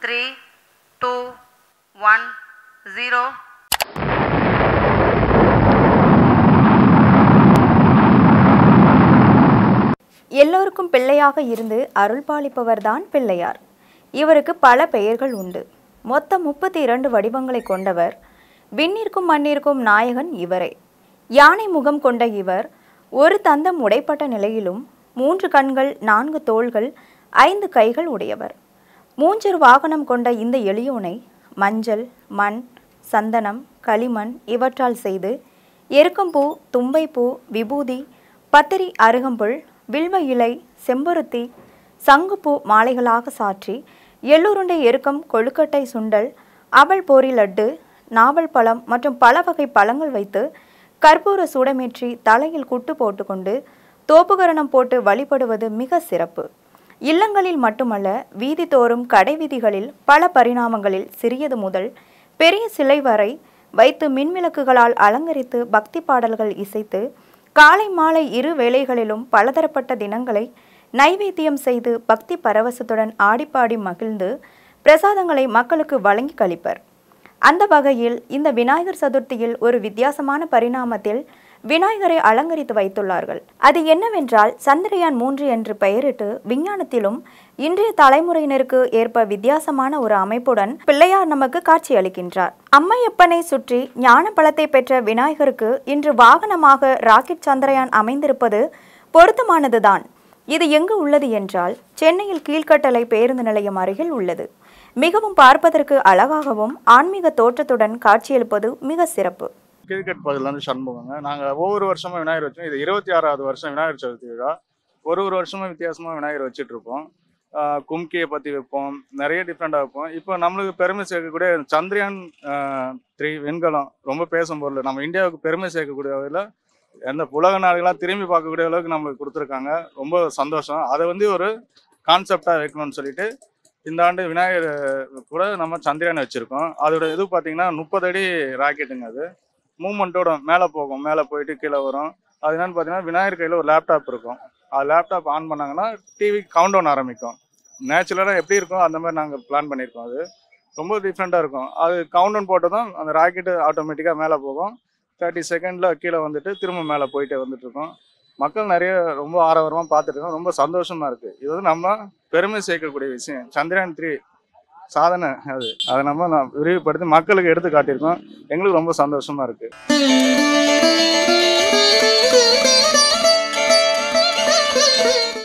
Three two one zero எல்லோருக்கும் பிள்ளையாக இருந்து அருள்பாலிப்பவர்தான் பிள்ளையார் இவருக்கு பல பெயர்கள் உண்டு மொத்தம் முப்பத்தி இரண்டு வடிவங்களை கொண்டவர் விண்ணிற்கும் மண்ணிற்கும் நாயகன் இவரே யானை முகம் கொண்ட இவர் ஒரு தந்தம் உடைப்பட்ட நிலையிலும் மூன்று கண்கள் நான்கு தோள்கள் ஐந்து கைகள் உடையவர் மூஞ்சர் வாகனம் கொண்ட இந்த எளியோனை மஞ்சள் மண் சந்தனம் களிமண் இவற்றால் செய்து எருக்கம்பூ தும்பைப்பூ விபூதி பத்திரி அருகம்புல் வில்வ இலை செம்பருத்தி சங்குப்பூ மாலைகளாக சாற்றி எள்ளுருண்டை எருக்கம் கொழுக்கட்டை சுண்டல் அவல் போரி லட்டு நாவல் பழம் மற்றும் பல வகை பழங்கள் வைத்து கற்பூர சூடமேற்றி தலையில் குட்டு போட்டுக்கொண்டு தோப்புகரணம் போட்டு வழிபடுவது மிக சிறப்பு இல்லங்களில் மட்டுமல்ல வீதி தோறும் கடை வீதிகளில் பல பரிணாமங்களில் சிறியது முதல் பெரிய சிலை வரை வைத்து மின்விளக்குகளால் அலங்கரித்து பக்தி பாடல்கள் இசைத்து காலை மாலை இரு வேளைகளிலும் பலதரப்பட்ட தினங்களை நைவேத்தியம் செய்து பக்தி பரவசத்துடன் ஆடிப்பாடி மகிழ்ந்து பிரசாதங்களை மக்களுக்கு வழங்கி கழிப்பர் அந்த வகையில் இந்த விநாயகர் சதுர்த்தியில் ஒரு வித்தியாசமான பரிணாமத்தில் விநாயகரை அலங்கரித்து வைத்துள்ளார்கள் அது என்னவென்றால் சந்திரயான் மூன்று என்று பெயரிட்டு விஞ்ஞானத்திலும் இன்றைய தலைமுறையினருக்கு ஏற்ப வித்தியாசமான ஒரு அமைப்புடன் பிள்ளையார் நமக்கு காட்சியளிக்கின்றார் அம்மையப்பனை சுற்றி ஞான பலத்தை பெற்ற விநாயகருக்கு இன்று வாகனமாக ராக்கெட் சந்திரயான் அமைந்திருப்பது பொருத்தமானதுதான் இது எங்கு உள்ளது என்றால் சென்னையில் கீழ்கட்டளை பேருந்து நிலையம் அருகில் உள்ளது மிகவும் பார்ப்பதற்கு அழகாகவும் ஆன்மீக தோற்றத்துடன் காட்சியளிப்பது மிக சிறப்பு கிரிக்கெட் பகுதியிலேருந்து சண்முகங்க நாங்கள் ஒவ்வொரு வருஷமும் விநாயகர் வச்சோம் இது இருபத்தி ஆறாவது வருஷம் விநாயகர் சதுர்த்தி விழா ஒரு ஒரு வருஷமும் வித்தியாசமாக விநாயகர் வச்சுட்டு இருப்போம் ஆஹ் கும்கியை பற்றி வைப்போம் நிறைய டிஃப்ரெண்ட்டாக வைப்போம் இப்போ நம்மளுக்கு பெருமை சேர்க்கக்கூடிய சந்திரயான் த்ரீ விண்கலம் ரொம்ப பேசும் பொருள் நம்ம இந்தியாவுக்கு பெருமை சேர்க்கக்கூடிய வகையில் எந்த உலக நாடுகளாக திரும்பி பார்க்கக்கூடிய அளவுக்கு நம்மளுக்கு கொடுத்துருக்காங்க ரொம்ப சந்தோஷம் அதை வந்து ஒரு கான்செப்டாக வைக்கணும்னு சொல்லிட்டு இந்த ஆண்டு விநாயகர் கூட நம்ம சந்திரயான் வச்சுருக்கோம் அதோட இது பார்த்தீங்கன்னா முப்பது அடி ராக்கெட்டுங்க அது மூமெண்ட்டோட மேலே போகும் மேலே போயிட்டு கீழே வரும் அது என்னன்னு பார்த்தீங்கன்னா விநாயகர் கையில் ஒரு லேப்டாப் இருக்கும் அது லேப்டாப் ஆன் பண்ணாங்கன்னா டிவி கவுண்ட் டவுன் ஆரம்பிக்கும் நேச்சுரலாக எப்படி இருக்கும் அந்த மாதிரி நாங்கள் பிளான் பண்ணியிருக்கோம் அது ரொம்ப டிஃப்ரெண்ட்டாக இருக்கும் அது கவுண்ட் டவுன் போட்டதும் அந்த ராக்கெட்டு ஆட்டோமேட்டிக்காக மேலே போகும் தேர்ட்டி செகண்டில் கீழே வந்துட்டு திரும்ப மேலே போயிட்டே வந்துட்டு இருக்கோம் மக்கள் நிறைய ரொம்ப ஆரவாரமாக பார்த்துட்டு இருக்கோம் ரொம்ப சந்தோஷமா இருக்கு இது வந்து நம்ம பெருமை சேர்க்கக்கூடிய விஷயம் சந்திரயான் த்ரீ சாதனை அது அதை நம்ம நான் விரிவுபடுத்தி மக்களுக்கு எடுத்து காட்டியிருக்கோம் எங்களுக்கு ரொம்ப சந்தோஷமா இருக்கு Thank you.